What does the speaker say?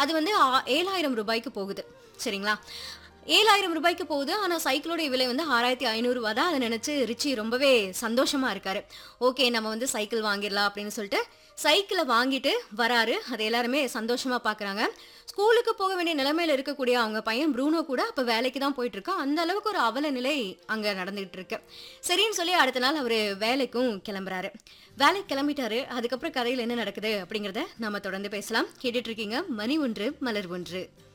அது வந்து ஆ- ஏழாயிரம் ரூபாய்க்கு போகுது சரிங்களா ஏழாயிரம் ரூபாய்க்கு போகுது ஆனா சைக்கிளோட விலை வந்து ஆறாயிரத்தி ஐநூறு ரூபா தான் அதை நினைச்சு ரிச்சி ரொம்பவே சந்தோஷமா இருக்காரு ஓகே நம்ம வந்து சைக்கிள் வாங்கிடலாம் அப்படின்னு சொல்லிட்டு சைக்கிளை வாங்கிட்டு வராரு அதை எல்லாருமே சந்தோஷமா பாக்குறாங்க ஸ்கூலுக்கு போக வேண்டிய நிலைமையில இருக்கக்கூடிய அவங்க பையன் ப்ரூனோ கூட அப்ப வேலைக்கு தான் போயிட்டு இருக்கான் அந்த அளவுக்கு ஒரு அவல நிலை அங்க நடந்துகிட்டு இருக்கு சரின்னு சொல்லி அடுத்த நாள் அவரு வேலைக்கும் கிளம்புறாரு வேலைக்கு கிளம்பிட்டாரு அதுக்கப்புறம் கதையில் என்ன நடக்குது அப்படிங்கறத நாம தொடர்ந்து பேசலாம் கேட்டுட்டு இருக்கீங்க மணி ஒன்று மலர் ஒன்று